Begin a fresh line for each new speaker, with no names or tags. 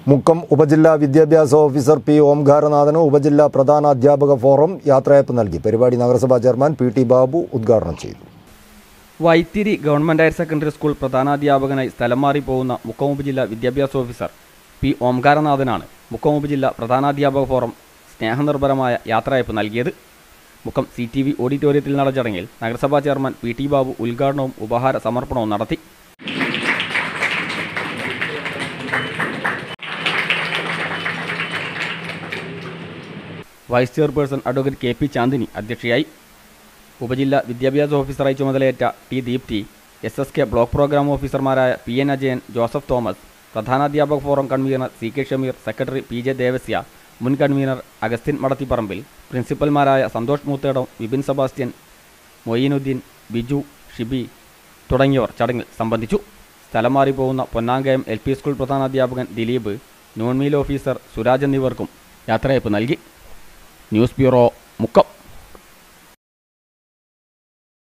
മുക്കം ഉപജില്ലാ വിദ്യാഭ്യാസ officer P ഓംകാരനാഥന് ഉപജില്ലാ പ്രധാന അധ്യാപക ഫോറം യാത്രയപ്പ് നൽകി പരിപാടി നഗരസഭാ ചെയർമാൻ പി ടി ബാബു ഉദ്ഘാടനം ചെയ്തു
Vythiri government higher secondary school പ്രധാനാധ്യാപകനായി സ്ഥലം മാറി പോകുന്ന മുക്കം ഉപജില്ലാ വിദ്യാഭ്യാസ ഓഫീസർ പി ഓംകാരനാഥനാണ് മുക്കം ഉപജില്ലാ പ്രധാനാധ്യാപക ഫോറം സ്നേഹനിർഭരമായ യാത്രയപ്പ് നൽകിയത് മുക്കം സി ടി വി ഓഡിറ്റോറിയത്തിൽ നടന്ന ചടങ്ങിൽ നഗരസഭാ ചെയർമാൻ പി ടി ബാബു ഉദ്ഘാടനവും ഉപഹാര സമർപ്പണവും നടത്തി vice chairperson advocate K P Chandini അധ്യക്ഷയായി ഉപജില്ലാ വിദ്യാഭ്യാസ ഓഫീസറായി ചുമതലയേറ്റ T Deepthi S S K block programme ഓഫീസർമാരായ പി എൻ അജയൻ ജോസഫ് തോമസ് പ്രധാനാധ്യാപക forum convener C K Shameer secretary P J Devasya മുൻ കൺവീനർ അഗസ്റ്റിൻ മടത്തിപ്പറമ്പിൽ പ്രിൻസിപ്പൽമാരായ സന്തോഷ് മൂത്തേടം വിപിൻ സെബാസ്റ്റ്യൻ മൊയ്യീനുദ്ദീൻ ബിജു ഷിബി തുടങ്ങിയവർ ചടങ്ങിൽ സംബന്ധിച്ചു സ്ഥലം മാറിപ്പോകുന്ന പൊന്നാങ്കയം എൽ പി സ്കൂൾ പ്രധാനാധ്യാപകൻ Dileep noon meal officer Suraj എന്നിവർക്കും യാത്രയപ്പ് നൽകി ന്യൂസ് ബ്യൂറോ മുക്കം